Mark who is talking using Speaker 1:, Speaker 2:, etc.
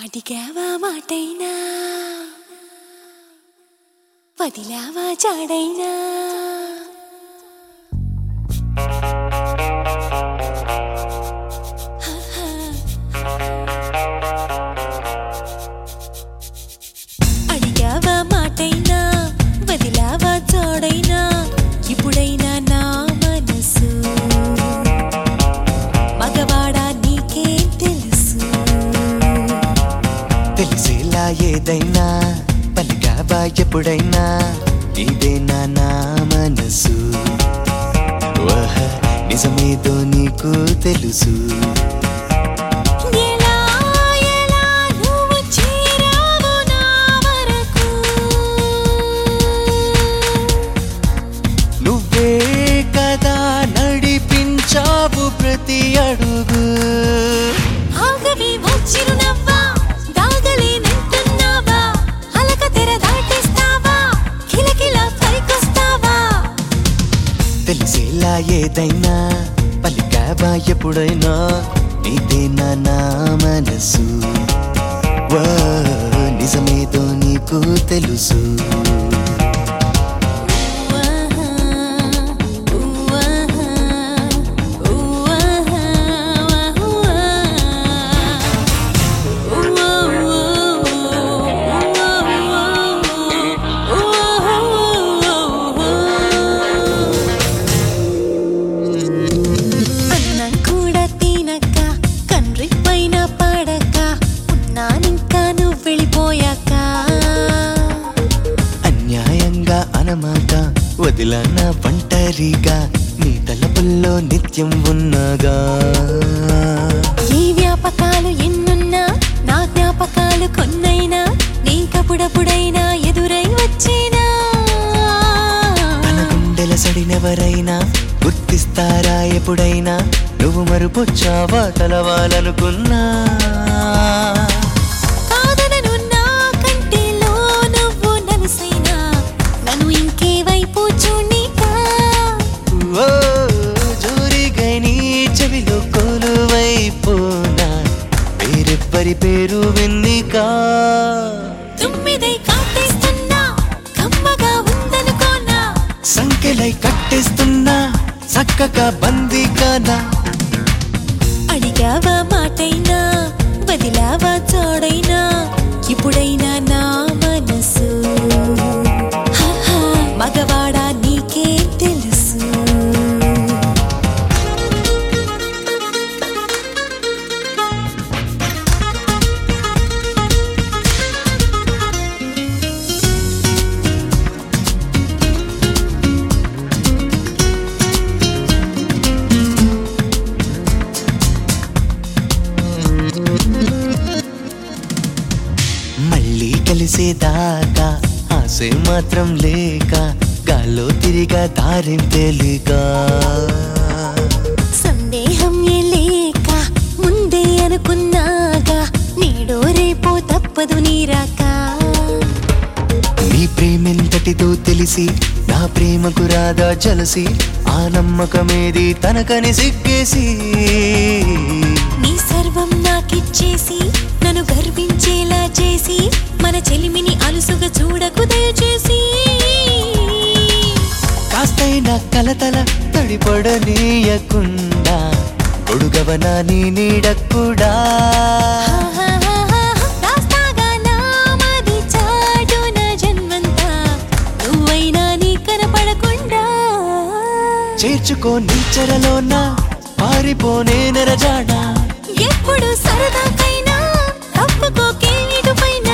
Speaker 1: అడిగావా మాటైనా వదిలావా జాడైనా అడిగావా మాటైనా వదిలావా జాడైనా ఇప్పుడైనా నా మనసు మగవాడా నీకేం తెలుసు
Speaker 2: తెలిసేలా ఏదైనా పలికావా ఎప్పుడైనా ఇదేనా నా మనసు వహ నిజమేదో నీకు తెలుసు
Speaker 1: ఎలా ఎలా నువ్వు చేరావు నా వరకు
Speaker 2: నువ్వే కదా నడిపించావు ప్రతి అడుగు
Speaker 1: ఆగవి వచ్చిరునవ్వా దాగలేనంటున్నావా అలక తెర దాటేస్తావా కిలకిల పైకొస్తావా
Speaker 2: తెలిసేలా ఏదైనా పలికావా ఎప్పుడైనా ఇదేనా నా మనసు వా నిజమేదో నీకు తెలుసు
Speaker 1: ఊహా, ఊహా, ఊహా, అన్నం కూడా తినక కండ్రి పైన పడక ఉన్నానింకా నువ్వు వెళ్ళిపోయాక
Speaker 2: అన్యాయంగా అనమాట వదిలన్న ఒంటరిగా నీ తలపుల్లో నిత్యం ఉన్నగా
Speaker 1: ఈ వ్యాపకాలు ఎన్నున్నా నా జ్ఞాపకాలు కొన్నైనా నీకప్పుడప్పుడైనా ఎదురై వచ్చేనా
Speaker 2: మన గుండెల సడినెవరైనా గుర్తిస్తారా ఎప్పుడైనా నువ్వు మరుపొచ్చావా కలవాలనుకున్నా
Speaker 1: కాదనను నా కంటిలో నువ్వు నలుసైనా నన్ను ఇంకే వైపు చూడనీకా
Speaker 2: ఓ జోరిగై నీ చెవిలో కొలువైపోనా వేరెవ్వరి పేరు విన్నికా
Speaker 1: తుమ్మిదై కాటేస్తున్నా కమ్మగా ఉందనుకోనా
Speaker 2: సంఖ్యలై కట్టేస్తున్నా చక్కగా బందీగానా
Speaker 1: అడిగావా మాటైనా వదిలావా చోడైనా ఇప్పుడైనా నా మనసు హహ, మగవాడా నీకే తెలుసు
Speaker 2: మళ్ళీ కలిసేదాకా ఆశే మాత్రం లేక గాల్లో తిరిగా దారిం తెలిక
Speaker 1: సందేహం ఏ లేక ముందే అనుకున్నాగా నేడో రేపో తప్పదు నీరాక
Speaker 2: నీ ప్రేమెంతటిదో తెలిసి నా ప్రేమకు రాదా జలసి ఆ నమ్మకమేది తనకని సిగ్గేసి
Speaker 1: నీ సర్వం నాకిచ్చేసి నన్ను గర్వించేలా చేసి మన చెలిమిని అలుసుగా చూడకు దయచేసి
Speaker 2: కాస్తైనా కలతల తడిపడనీయకుండా గొడుగవనా నీ నీడక్కుడా
Speaker 1: దాస్తాగా నా మది చాటున జన్మంతా నువ్వైనా నీ కనపడకుండా
Speaker 2: చేర్చుకో నీ చెరలోన పారిపోనే నెరజాడా
Speaker 1: ఎప్పుడు సరదాకైనా తప్పుకోకే ఇటుపైన